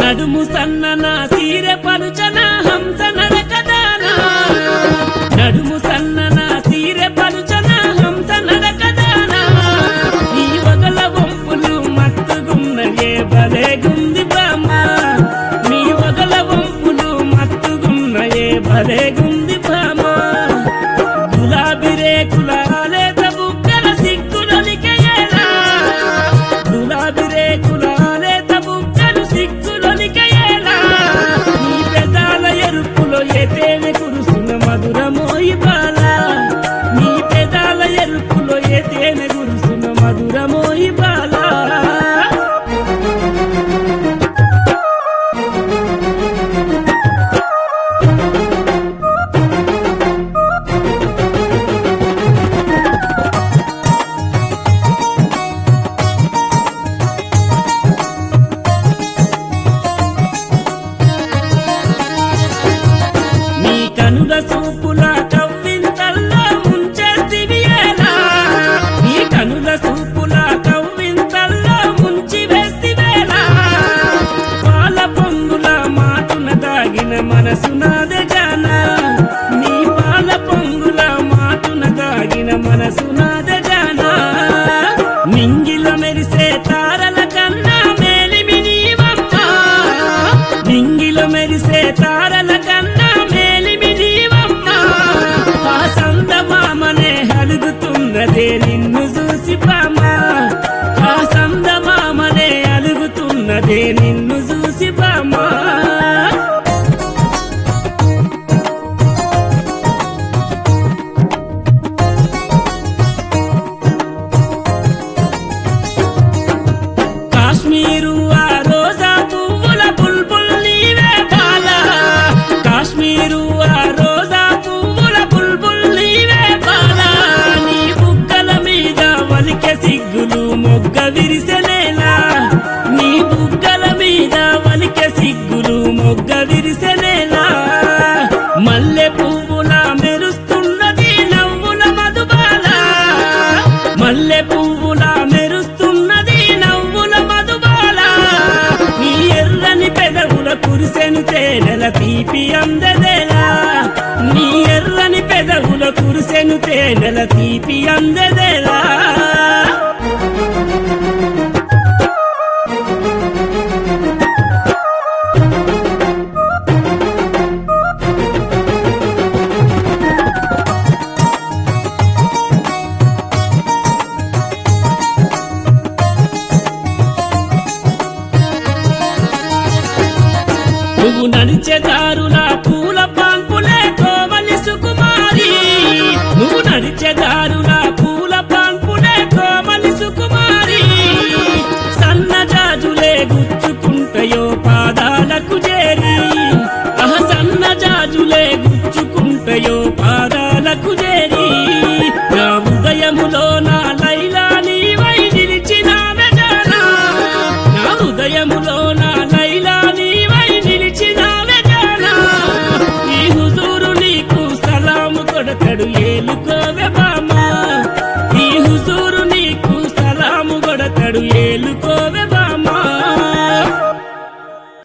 నడుము సన్నన సీర పలుచన హంస నడకదానా నడుము సన్నన సీర పలుచన హంస నడకదానా నీ వగల వంపులు మత్తుగున్నయే భలే గుంది బామ్మ నీ వగల వంపులు మత్తుగున్నయే భలే గుంది బామ్మ గులాబీ రేకుల లేత బుగ్గల సిగ్గులొలికయేలా గులాబీ రేకుల లేత బుగ్గలు సిగ్గులొలికయేలా నీ పెదాల ఎరుపులో ఎతేనె కురుసున మధురమోయి బాల నీ పెదాల ఎరుపులో ఎతేనె కురుసున మధురమోయి బాల నీ కనుల చూపుల కవ్వింతల్లో ముంచెత్తివి ఎలా నీ కనుల చూపుల కవ్వింతల్లో ముంచి వేస్తివేలా పాల పొంగుల మాటున దాగిన మనసు నాదే జానా నీ పాల పొంగుల మాటున దాగిన మనసు నాదే జానా నింగిల మెరిసే తారల కన్నా మేలిమి నీవమ్మ నింగిల మెరిసే తారల కన్నా మేలిమి నీవమ్మ ఆ సందమామనే అలుగుతున్నదే నిన్ను చూసి బామ ఆ సందమామనే అలుగుతున్నదే నిన్ను చూసి బామ కాశ్మీరు ఆ రోజా పువ్వుల బుల్బుల్ నీవే బాల కాశ్మీరు ఆ రోజా పువ్వుల బుల్బుల్ నీవే బాల నీ బుగ్గల మీద వలికె సిగ్గులు మొగ్గ విరిసెనేలా నీ బుగ్గల మీద వలికె సిగ్గులు మొగ్గ విరిసెనేలా మల్లె పువ్వుల మెరుస్తున్నది నవ్వుల మధుబాల మల్లె పువ్వుల మెరుస్తున్నది నవ్వుల మధుబాల నీ ఎర్రని పెదవుల కురిసెను తేనెల తీపి అందదేలా నీ ఎర్రని పెదవుల కురిసెను తేనెల తీపి అందదేలా